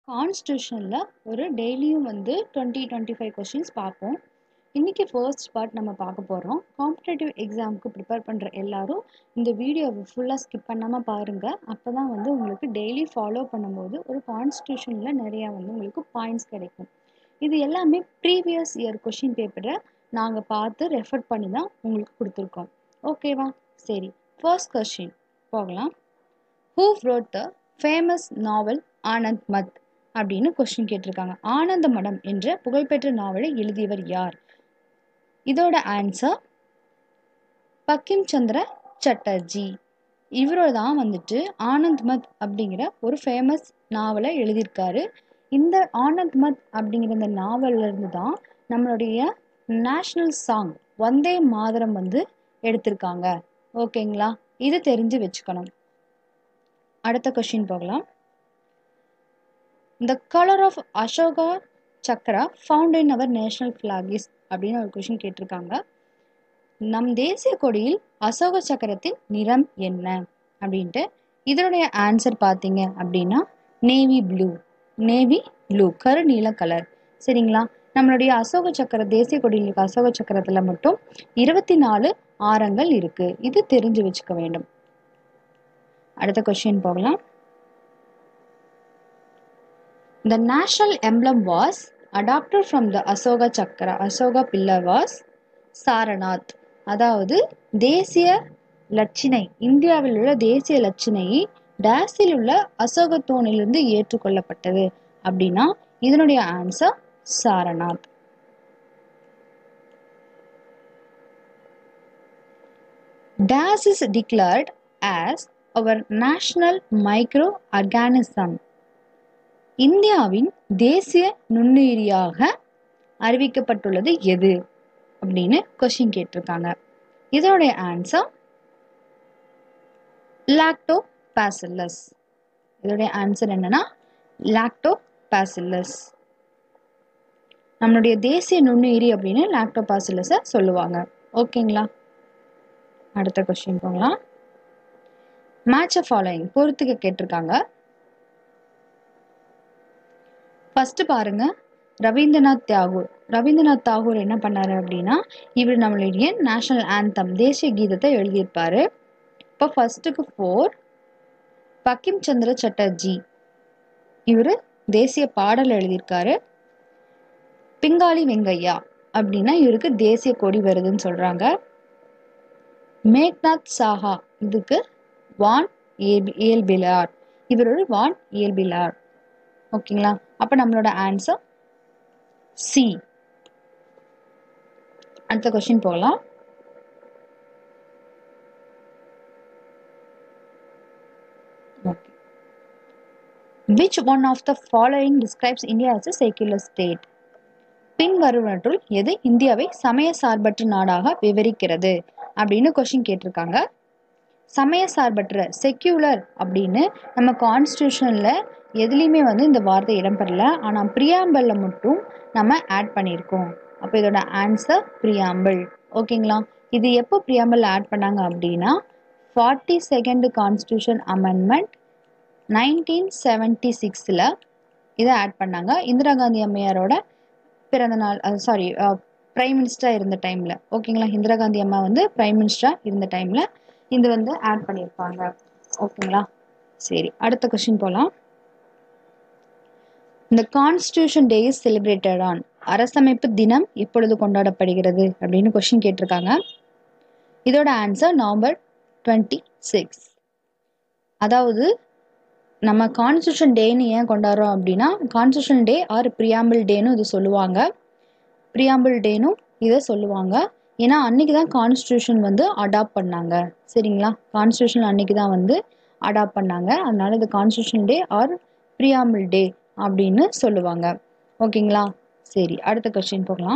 கான்ஸ்டியூஷனில் ஒரு டெய்லியும் வந்து டுவெண்ட்டி டுவெண்ட்டி ஃபைவ் கொஷின்ஸ் பார்ப்போம் இன்றைக்கி ஃபர்ஸ்ட் பார்ட் நம்ம பார்க்க போகிறோம் காம்படேட்டிவ் எக்ஸாமுக்கு ப்ரிப்பேர் பண்ணுற எல்லாரும் இந்த வீடியோவை ஃபுல்லாக ஸ்கிப் பண்ணாமல் பாருங்கள் அப்போ தான் வந்து உங்களுக்கு டெய்லி ஃபாலோ பண்ணும்போது ஒரு கான்ஸ்டியூஷனில் நிறையா வந்து உங்களுக்கு பாயிண்ட்ஸ் கிடைக்கும் இது எல்லாமே ப்ரீவியஸ் இயர் கொஷின் பேப்பரை நாங்கள் பார்த்து ரெஃபர் பண்ணி தான் உங்களுக்கு கொடுத்துருக்கோம் ஓகேவா சரி ஃபர்ஸ்ட் கொஷின் போகலாம் who wrote the famous novel Anand Math அப்படின்னு கொஸ்டின் கேட்டிருக்காங்க ஆனந்த மடம் என்ற புகழ்பெற்ற நாவலை எழுதியவர் யார் இதோட ஆன்சர் பக்கிம் சந்திர சட்டர்ஜி இவரோ தான் வந்துட்டு ஆனந்த் மத் அப்படிங்கிற ஒரு ஃபேமஸ் நாவலை எழுதியிருக்காரு இந்த ஆனந்த் மத் அப்படிங்கிற இந்த நாவல்ல இருந்து தான் நம்மளுடைய நேஷ்னல் சாங் வந்தே மாதரம் வந்து எடுத்திருக்காங்க ஓகேங்களா இது தெரிஞ்சு வச்சுக்கணும் அடுத்த கொஷின் போகலாம் the colour of Ashoka Chakra found in our national flag is அப்படின்னு ஒரு கொஷின் கேட்டிருக்காங்க நம் தேசிய கொடியில் அசோக சக்கரத்தின் நிறம் என்ன அப்படின்ட்டு இதனுடைய ஆன்சர் பார்த்தீங்க அப்படின்னா நேவி ப்ளூ நேவி ப்ளூ கருநீல கலர் சரிங்களா நம்மளுடைய அசோக சக்கர தேசிய கொடியில் இருக்க அசோக சக்கரத்தில் மட்டும் இருபத்தி நாலு ஆரங்கள் இருக்கு இது தெரிஞ்சு வச்சுக்க வேண்டும் அடுத்த கொஸ்டின் போகலாம் The national emblem was adopted from the Asoka Chakra. Asoka pillar was Sarnath அதாவது தேசிய லட்சினை இந்தியாவில் உள்ள தேசிய லட்சினை டேஸில் உள்ள அசோக தூணிலிருந்து ஏற்றுக்கொள்ளப்பட்டது அப்படின்னா இதனுடைய answer Sarnath this is declared as our national microorganism இந்தியாவின் தேசிய நுண்ணுயிரியாக அறிவிக்கப்பட்டுள்ளது எது அப்படின்னு கொஷின் கேட்டிருக்காங்க இதோடைய ஆன்சர் லாக்டோ பாசில்லஸ் இதோடைய ஆன்சர் என்னன்னா லாக்டோ பாசில்லஸ் நம்மளுடைய தேசிய நுண்ணுயிரி அப்படின்னு லாக்டோ பாசில்லஸை சொல்லுவாங்க ஓகேங்களா அடுத்த கொஸ்டின் போகலாம் மேட்ச் ஃபாலோயிங் பொறுத்துக்க கேட்டிருக்காங்க ஃபர்ஸ்ட் பாருங்க ரவீந்திரநாத் தாகூர் ரவீந்திரநாத் தாகூர் என்ன பண்ணாரு அப்படின்னா இவர் நம்மளுடைய நேஷனல் ஆந்தம் தேசிய கீதத்தை எழுதியிருப்பாரு இப்போ ஃபர்ஸ்ட்டுக்கு ஃபோர் பக்கிம் சந்திர சட்டர்ஜி இவர் தேசிய பாடல் எழுதியிருக்காரு பிங்காலி வெங்கையா அப்படின்னா இவருக்கு தேசிய கொடி வருதுன்னு சொல்றாங்க மேக்நாத் சாஹா இதுக்கு வான் இயல்பிலார் இவர் ஒரு வான் இயல்பிலார் ஓகேங்களா அப்போ நம்மளோட ஆன்சர் சி அடுத்த கொஸ்டின் போகலாம் which one of the following describes India as a secular state பின் வருவனற்றுள் எது இந்தியாவை சமய சார்பற்ற நாடாக விவரிக்கிறது அப்படின்னு கொஸ்டின் கேட்டிருக்காங்க சமய சார்பற்ற செக்யூலர் அப்படின்னு நம்ம கான்ஸ்டியூஷனில் எதுலேயுமே வந்து இந்த வார்த்தை இடம்பெறல ஆனால் ப்ரியாம்பிளில் மட்டும் நம்ம ஆட் பண்ணியிருக்கோம் அப்போ இதோட ஆன்சர் ப்ரியாம்பிள் ஓகேங்களா இது எப்போ ப்ரியாம்பிள் ஆட் பண்ணாங்க அப்படின்னா forty second constitution amendment nineteen seventy சிக்ஸில் இதை ஆட் பண்ணாங்க இந்திரா காந்தி அம்மையாரோட பிறந்த நாள் சாரி பிரைம் மினிஸ்டராக இருந்த டைமில் ஓகேங்களா இந்திரா காந்தி அம்மா வந்து பிரைம் மினிஸ்டராக இருந்த டைமில் இது வந்து ஆட் பண்ணியிருப்பாங்க ஓகேங்களா சரி அடுத்த கொஸ்டின் போகலாம் இந்த constitution day is celebrated on அரசமைப்பு தினம் எப்பொழுது கொண்டாடப்படுகிறது அப்படின்னு கொஸ்டின் கேட்டிருக்காங்க இதோட ஆன்சர் நவம்பர் டுவெண்ட்டி சிக்ஸ் அதாவது நம்ம கான்ஸ்டியூஷன் டேன்னு ஏன் கொண்டாடுறோம் அப்படின்னா கான்ஸ்டியூஷன் டே ஆர் ப்ரியாம்பிள் டேன்னு இது சொல்லுவாங்க ப்ரியாம்பிள் டேனும் இதை சொல்லுவாங்க ஏன்னா அன்னைக்கு தான் கான்ஸ்டியூஷன் வந்து அடாப்ட் பண்ணாங்க சரிங்களா கான்ஸ்டியூஷன் அன்னைக்கு தான் வந்து அடாப்ட் பண்ணாங்க அதனால இது constitution day or preamble day அப்படின்னு சொல்லுவாங்க ஓகேங்களா சரி அடுத்த கொஸ்டின் போகலாம்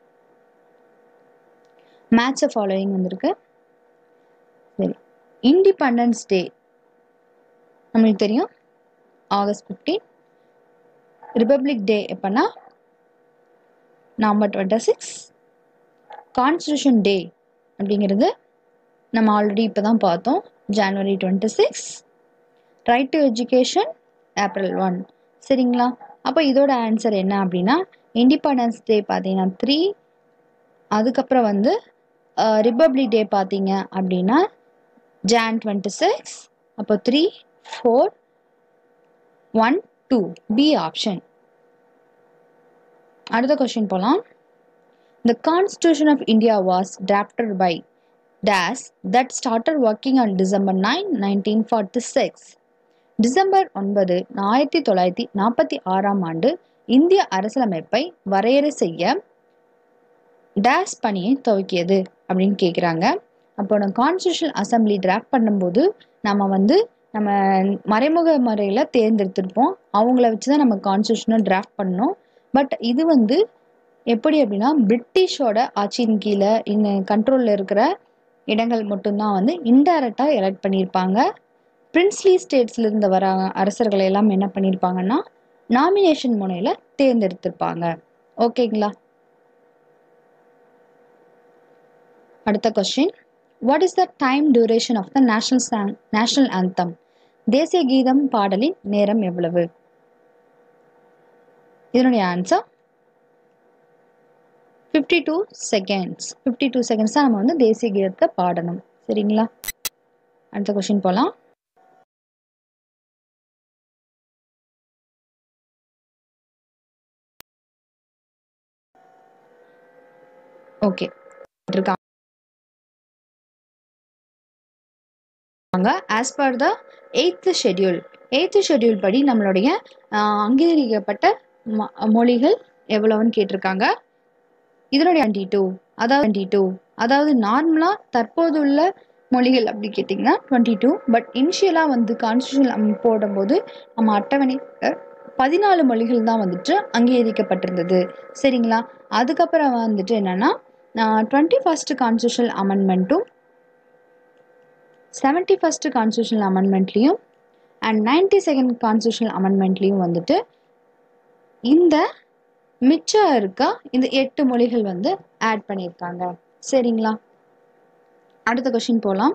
மேட்ச் ஃபாலோயிங் வந்திருக்கு சரி இண்டிபெண்டன்ஸ் டே நம்மளுக்கு தெரியும் ஆகஸ்ட் ஃபிஃப்டீன் ரிப்பப்ளிக் டே எப்போனா November twenty six constitution day அப்படிங்கிறது நம்ம ஆல்ரெடி இப்போ தான் பார்த்தோம் January twenty six right to education April one சரிங்களா அப்போ இதோட ஆன்சர் என்ன அப்படின்னா இண்டிபெண்டன்ஸ் டே பார்த்தீங்கன்னா த்ரீ அதுக்கப்புறம் வந்து ரிப்பப்ளிக் டே பார்த்தீங்க அப்படின்னா ஜான் டுவெண்ட்டி சிக்ஸ் அப்போ three four one two B option அடுத்த கொஸ்டின் போகலாம் the constitution of India was drafted by this that started working on December nine nineteen forty six December ஒன்பது ஆயிரத்தி தொள்ளாயிரத்தி நாற்பத்தி ஆறாம் ஆண்டு இந்திய அரசியலமைப்பை வரையறை செய்ய டேஸ் பணியை துவக்கியது அப்படின்னு கேட்குறாங்க அப்போ நம்ம கான்ஸ்டியூஷன் அசம்பிளி டிராஃப்ட் பண்ணும்போது நம்ம வந்து நம்ம மறைமுக முறையில் தேர்ந்தெடுத்திருப்போம் அவங்கள வச்சு தான் நம்ம கான்ஸ்டியூஷனை டிராஃப்ட் பண்ணோம் பட் இது வந்து எப்படி அப்படின்னா பிரிட்டிஷோட ஆட்சியின் கீழே இன்னும் கண்ட்ரோலில் இருக்கிற இடங்கள் மட்டும்தான் வந்து இன்டைரக்டாக எலெக்ட் பண்ணியிருப்பாங்க பிரின்ஸ்லி ஸ்டேட்ஸ்ல இருந்து வர அரசர்களை எல்லாம் என்ன பண்ணியிருப்பாங்கன்னா நாமினேஷன் முனையில் தேர்ந்தெடுத்திருப்பாங்க ஓகேங்களா அடுத்த question what is the time duration of the national song national anthem தேசிய கீதம் பாடலின் நேரம் எவ்வளவு இதனுடைய answer fifty two seconds fifty two seconds தான் நம்ம வந்து தேசிய கீதத்தை பாடணும் சரிங்களா அடுத்த கொஸ்டின் போகலாம் ஓகே இருக்காங்க as per the eighth schedule eighth schedule படி நம்மளுடைய அங்கீகரிக்கப்பட்ட மொழிகள் எவ்வளவுன்னு கேட்டிருக்காங்க இதனுடைய டுவெண்ட்டி டூ அதாவது டுவெண்ட்டி டூ அதாவது நார்மலாக தற்போதுள்ள மொழிகள் அப்படி கேட்டிங்கன்னா டுவெண்ட்டி டூ பட் இனிஷியலாக வந்து கான்ஸ்டியூஷன் போடும்போது நம்ம அட்டவணை பதினாலு மொழிகள் தான் வந்துட்டு அங்கீகரிக்கப்பட்டிருந்தது சரிங்களா அதுக்கப்புறம் வந்துட்டு என்னென்னா டுவெண்ட்டி ஃபஸ்ட்டு கான்ஸ்டியூஷன் அமெண்ட்மெண்ட்டும் செவன்ட்டி ஃபஸ்ட்டு கான்ஸ்டியூஷனல் அமெண்ட்மெண்ட்லேயும் அண்ட் நைன்டி செகண்ட் கான்ஸ்டியூஷனல் அமெண்ட்மெண்ட்லேயும் வந்துட்டு இந்த மிச்சம் இருக்க இந்த எட்டு மொழிகள் வந்து ஆட் பண்ணியிருக்காங்க சரிங்களா அடுத்த கொஷின் போகலாம்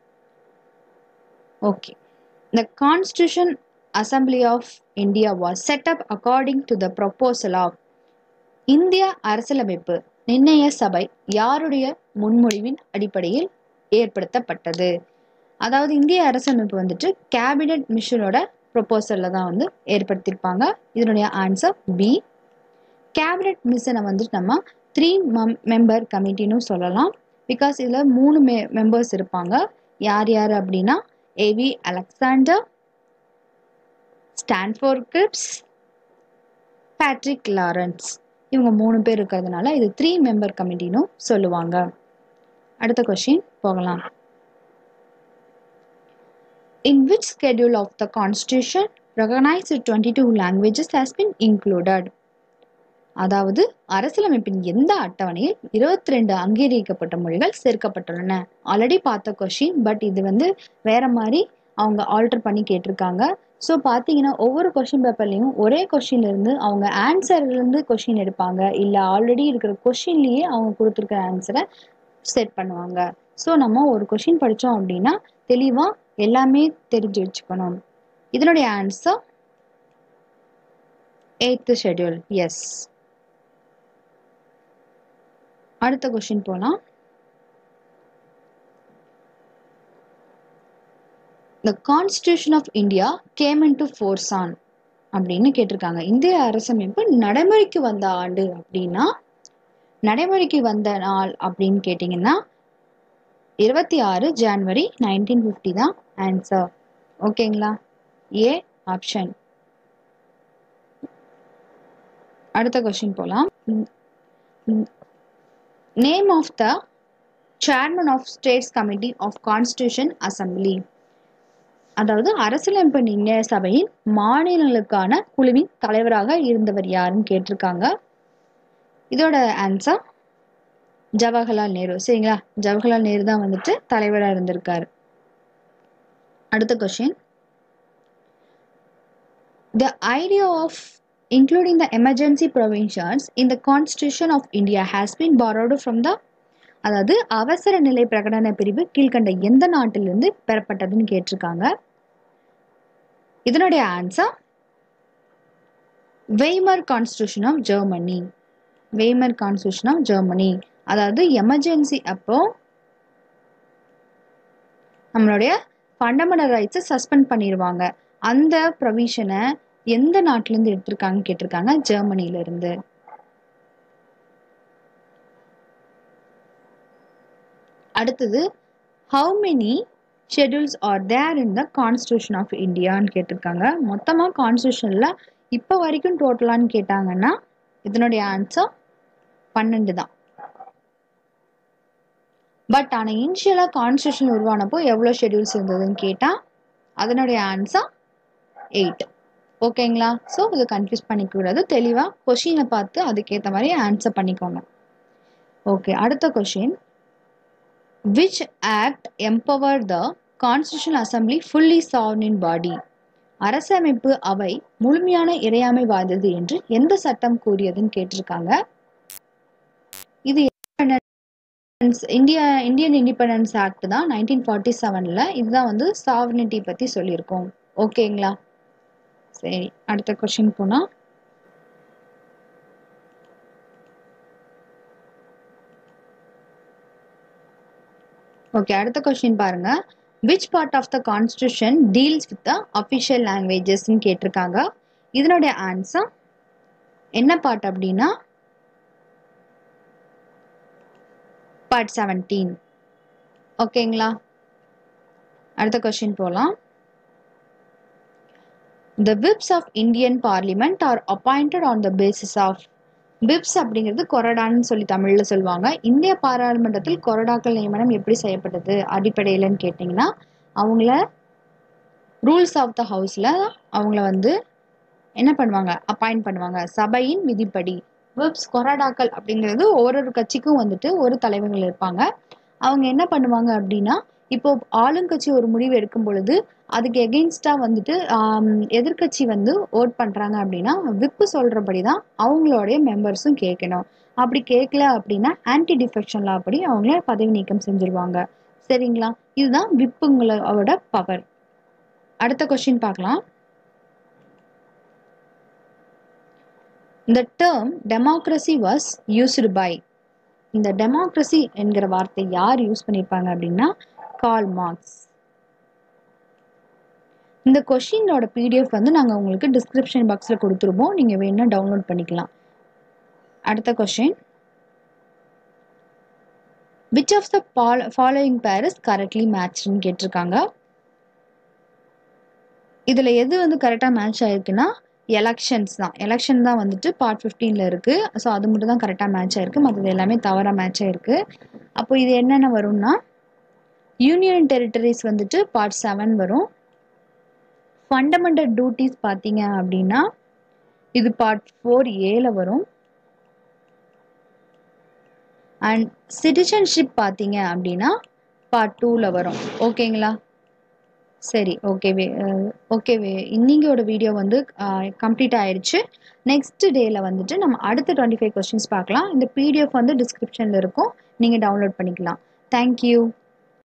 okay the constitution assembly of India was set up according to the proposal of இந்திய அரசியலமைப்பு நிர்ணய சபை யாருடைய முன்மொழிவின் அடிப்படையில் ஏற்படுத்தப்பட்டது அதாவது இந்திய அரசமைப்பு வந்துட்டு கேபினெட் மிஷனோட ப்ரொப்போசலில் தான் வந்து ஏற்படுத்தியிருப்பாங்க இதனுடைய ஆன்சர் பி கேபினெட் மிஷனை வந்துட்டு நம்ம த்ரீ மம் மெம்பர் கமிட்டின்னு சொல்லலாம் பிகாஸ் இதில் மூணு மெ மெம்பர்ஸ் இருப்பாங்க யார் யார் அப்படின்னா A V Alexander Stafford Cripps Patrick Lawrence இவங்க மூணு பேர் இருக்கிறதுனால இது த்ரீ மெம்பர் கமிட்டின்னு சொல்லுவாங்க அடுத்த கொஷின் போகலாம் In which schedule of the Constitution recognized 22 languages has been included? அதாவது அரசியலமைப்பின் எந்த அட்டவணையில் இருபத்தி ரெண்டு அங்கீகரிக்கப்பட்ட மொழிகள் சேர்க்கப்பட்டுள்ளன ஆல்ரெடி பார்த்த கொஷின் பட் இது வந்து வேற மாதிரி அவங்க ஆல்டர் பண்ணி கேட்டிருக்காங்க ஸோ பார்த்தீங்கன்னா ஒவ்வொரு கொஷின் பேப்பர்லையும் ஒரே கொஷின்ல இருந்து அவங்க ஆன்சர்லேருந்து கொஷின் எடுப்பாங்க இல்லை ஆல்ரெடி இருக்கிற கொஷின்லேயே அவங்க கொடுத்துருக்கிற ஆன்சரை செட் பண்ணுவாங்க ஸோ நம்ம ஒரு கொஷின் படித்தோம் அப்படின்னா தெளிவாக எல்லாமே தெரிஞ்சு வச்சுக்கணும் இதனுடைய ஆன்சர் எயித்து ஷெட்யூல் எஸ் அடுத்த கொஷின் போலாம் the constitution of India came into force on அப்படின்னு கேட்டிருக்காங்க இந்திய அரசமைப்பு நடைமுறைக்கு வந்த ஆண்டு அப்படின்னா நடைமுறைக்கு வந்த நாள் அப்படின்னு கேட்டிங்கன்னா இருபத்தி ஆறு ஜான்வரி நைன்டீன் ஃபிஃப்டி தான் ஆன்சர் ஓகேங்களா ஏ ஆப்ஷன் அடுத்த கொஸ்டின் போகலாம் name of the chairman of states committee of constitution assembly அதாவது அரசியலமைப்பு நிர்ணய சபையின் மாநிலங்களுக்கான குழுவின் தலைவராக இருந்தவர் யாருன்னு கேட்டிருக்காங்க இதோட ஆன்சர் ஜவஹர்லால் நேரு சரிங்களா ஜவஹர்லால் நேரு தான் வந்துட்டு தலைவராக இருந்திருக்காரு அடுத்த question the idea of including the emergency provisions in the constitution of India has been borrowed from the அதாவது அவசர நிலை பிரகடன பிரிவு கீழ்கண்ட எந்த நாட்டிலிருந்து பெறப்பட்டதுன்னு கேட்டிருக்காங்க இதனுடைய answer Weimar constitution of Germany Weimar constitution of Germany அதாவது எமர்ஜென்சி அப்போ நம்மளுடைய ஃபண்டமெண்டல் ரைட்ஸை சஸ்பெண்ட் பண்ணிடுவாங்க அந்த ப்ரொவிஷனை எந்த நாட்டிலேருந்து எடுத்திருக்காங்கன்னு கேட்டிருக்காங்க ஜெர்மனியிலேருந்து அடுத்தது how many schedules are there in the constitution of இந்தியான்னு கேட்டிருக்காங்க மொத்தமாக கான்ஸ்டியூஷனில் இப்போ வரைக்கும் டோட்டலான்னு கேட்டாங்கன்னா இதனுடைய ஆன்சர் பன்னெண்டு தான் பட் ஆனால் இனிஷியலாக கான்ஸ்டியூஷன் உருவானப்போ எவ்வளோ ஷெடியூல்ஸ் இருந்ததுன்னு கேட்டால் அதனுடைய ஆன்சர் எயிட் ஓகேங்களா ஸோ இதை கன்ஃபியூஸ் பண்ணிக்கூடாது தெளிவாக கொஷினை பார்த்து அதுக்கேற்ற மாதிரி ஆன்சர் பண்ணிக்கோங்க ஓகே அடுத்த question which act empower the constitution assembly fully sovereign body அரசமைப்பு அவை முழுமையான இறையாமை வாய்ந்தது என்று எந்த சட்டம் கூறியதுன்னு கேட்டிருக்காங்க இது இந்தியா இந்தியன் இண்டிபெண்டன்ஸ் ஆக்ட் தான் நைன்டீன் ஃபார்ட்டி செவனில் இதுதான் வந்து சாவர்னிட்டி பற்றி சொல்லியிருக்கோம் ஓகேங்களா சரி அடுத்த கொஷின் போனால் ஓகே அடுத்த கொஸ்டின் பாருங்க which part of the constitution deals with the official லாங்குவேஜஸ்ன்னு கேட்டிருக்காங்க இதனுடைய ஆன்சர் என்ன பார்ட் அப்படின்னா பார்ட் செவன்டீன் ஓகேங்களா அடுத்த கொஸ்டின் போகலாம் the whips of Indian parliament are appointed on the basis of whips அப்படிங்கிறது கொறடான்னு சொல்லி தமிழில் சொல்லுவாங்க இந்திய பாராளுமன்றத்தில் கொறடாக்கள் நியமனம் எப்படி செய்யப்பட்டது அடிப்படையிலன்னு கேட்டிங்கன்னா அவங்கள ரூல்ஸ் ஆஃப் த ஹவுஸில் அவங்கள வந்து என்ன பண்ணுவாங்க அப்பாயிண்ட் பண்ணுவாங்க சபையின் விதிப்படி விப்ஸ் கொறடாக்கள் அப்படிங்கிறது ஒவ்வொரு கட்சிக்கும் வந்துட்டு ஒரு தலைவர்கள் இருப்பாங்க அவங்க என்ன பண்ணுவாங்க அப்படின்னா இப்போ ஆளுங்கட்சி ஒரு முடிவு எடுக்கும் பொழுது அதுக்கு எகெயின்ஸ்டாக வந்துட்டு எதிர்கட்சி வந்து ஓட் பண்ணுறாங்க அப்படின்னா விப்பு சொல்கிறபடி தான் அவங்களுடைய மெம்பர்ஸும் கேட்கணும் அப்படி கேட்கல அப்படின்னா ஆன்டி டிஃபெக்ஷன் லா படி அவங்கள பதவி நீக்கம் செஞ்சுருவாங்க சரிங்களா இதுதான் விப்புங்களோட பவர் அடுத்த கொஸ்டின் பார்க்கலாம் இந்த term democracy was used by இந்த டெமோக்ரஸி என்கிற வார்த்தை யார் யூஸ் பண்ணியிருப்பாங்க அப்படின்னா கால் மார்க்ஸ் இந்த கொஷினோட பிடிஎஃப் வந்து நாங்கள் உங்களுக்கு டிஸ்கிரிப்ஷன் பாக்ஸில் கொடுத்துருவோம் நீங்கள் வேணால் டவுன்லோட் பண்ணிக்கலாம் அடுத்த கொஷின் விச் ஆஃப் த பால் ஃபாலோயிங் பேர் இஸ் கரெக்ட்லி மேட்ச்னு கேட்டிருக்காங்க இதில் எது வந்து கரெக்டாக மேட்ச் ஆயிருக்குன்னா எலெக்ஷன்ஸ் தான் எலெக்ஷன் தான் வந்துட்டு பார்ட் ஃபிஃப்டீனில் இருக்குது ஸோ அது மட்டும் தான் கரெக்டாக மேட்ச் ஆயிருக்கு மற்றது எல்லாமே தவறாக மேட்ச் ஆயிருக்கு அப்போ இது என்னென்ன வரும்னா யூனியன் டெரிட்டரிஸ் வந்துட்டு பார்ட் செவன் வரும் ஃபண்டமெண்டல் டியூட்டிஸ் பார்த்தீங்க அப்படின்னா இது பார்ட் ஃபோர் ஏல வரும் அண்ட் சிட்டிசன்ஷிப் பார்த்தீங்க அப்படின்னா பார்ட் டூவில் வரும் ஓகேங்களா சரி ஓகேவே ஓகேவே இன்னிங்கோட வீடியோ வந்து கம்ப்ளீட் ஆயிடுச்சு நெக்ஸ்ட் டேயில் வந்துட்டு நம்ம அடுத்த டுவெண்ட்டி ஃபைவ் கொஸ்டின்ஸ் பார்க்கலாம் இந்த பிடிஎஃப் வந்து டிஸ்கிரிப்ஷனில் இருக்கும் நீங்கள் டவுன்லோட் பண்ணிக்கலாம் தேங்க்யூ